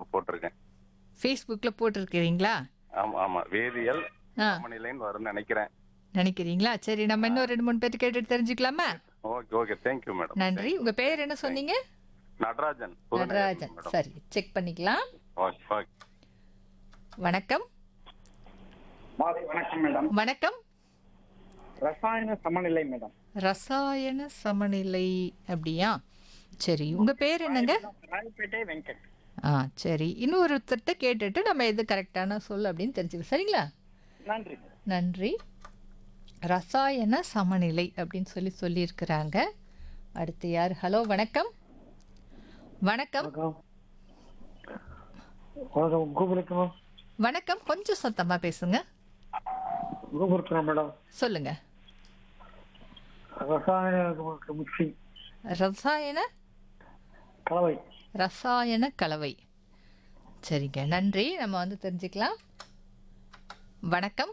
போட்டிருக்கேன் ஃபேஸ்புக்கில் போட்டிருக்கிறீங்களா ஆமா ஆமா வேதியியல் ஆ சமநிலைன்னு வரும்னு நினைக்கிறேன் நினைக்கிறீங்களா சரி நம்ம இன்னும் ரெண்டு மூணு பேர்த்து கேட்டுட்டு தெரிஞ்சுக்கலாமா ஓகே ஓகே தேங்க்யூ மேடம் நன்றி உங்க பேர் என்ன சொன்னீங்க நடராஜன் நடராஜன் மேடம் சரி செக் பண்ணிக்கலாம் ஓகே ஓகே வணக்கம் மாலை வணக்கம் மேடம் வணக்கம் ரசாயன சமநிலை மேடம் ரசாயன சமநிலை அப்படியா சரி உங்க பேர் என்னங்க ராயப்பேட்டை வெங்கட் ஆ சரி இன்னொருத்தர்கிட்ட கேட்டுட்டு நம்ம எது கரெக்டான சொல் அப்படின்னு தெரிஞ்சுக்கலாம் சரிங்களா நன்றி நன்றி ரசாயன சமநிலை அப்படின்னு சொல்லி சொல்லியிருக்கிறாங்க அடுத்து யார் ஹலோ வணக்கம் வணக்கம் வணக்கம் கோபுரத்தனம் வணக்கம் கொஞ்சம் சத்தமா பேசுங்க கோபுரத்தனம் மேடம் சொல்லுங்க ரசாயன மிக்சி ரசாயன கலவை ரசாயன கலவை சரிங்க நன்றி நம்ம வந்து தெரிஞ்சுக்கலாம் வணக்கம்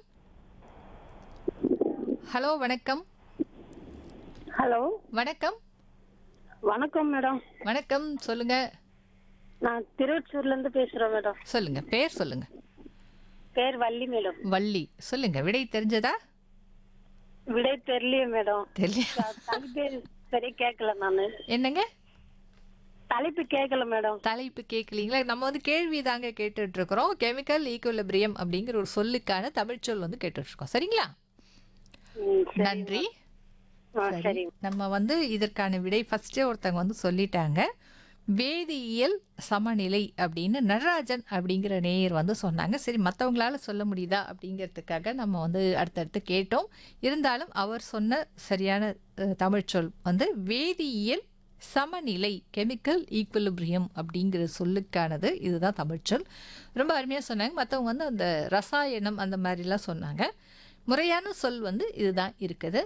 ஹலோ வணக்கம் ஹலோ வணக்கம் வணக்கம் மேடம் வணக்கம் சொல்லுங்க நான் திருவச்சூர்ல இருந்து பேசுறேன் மேடம் சொல்லுங்க பேர் சொல்லுங்க பேர் வள்ளி மேடம் வள்ளி சொல்லுங்க விடை தெரிஞ்சதா விடை தெரியலையே மேடம் தெரியல த- தலைப்பு சரி கேட்கல நானு என்னங்க தலைப்பு கேட்கல மேடம் தலைப்பு கேட்கலீங்களா நம்ம வந்து கேள்வி தாங்க கேட்டுட்டு இருக்கிறோம் கெமிக்கல் ஈக்குவலிபிரியம் அப்படிங்கிற ஒரு சொல்லுக்கான தமிழ் சொல் வந்து கேட்டுட்டு இருக்கோம் சரிங்களா ம், சரி. நன்றி ஆ, சரி சரி நம்ம வந்து இதற்கான விடை ஃபர்ஸ்டே ஒருத்தவங்க வந்து சொல்லிட்டாங்க வேதியியல் சமநிலை அப்படின்னு நடராஜன் அப்படிங்கிற நேயர் வந்து சொன்னாங்க சரி மற்றவங்களால சொல்ல முடியுதா அப்படிங்கிறதுக்காக நம்ம வந்து அடுத்தடுத்து கேட்டோம் இருந்தாலும் அவர் சொன்ன சரியான அஹ், தமிழ் சொல் வந்து வேதியியல் சமநிலை கெமிக்கல் ஈக்குவலிபிரியம் அப்படிங்கிற சொல்லுக்கானது இதுதான் தமிழ் சொல் ரொம்ப அருமையாக சொன்னாங்க மற்றவங்க வந்து அந்த ரசாயனம் அந்த மாதிரிலாம் சொன்னாங்க முறையான சொல் வந்து இதுதான் இருக்குது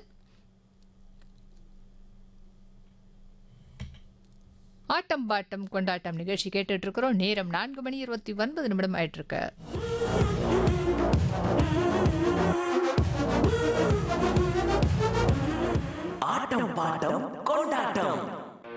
ஆட்டம் பாட்டம் கொண்டாட்டம் நிகழ்ச்சி கேட்டுட்டு இருக்கிறோம் நேரம் நான்கு மணி இருபத்தி ஒன்பது நிமிடம் ஆயிட்டு இருக்கு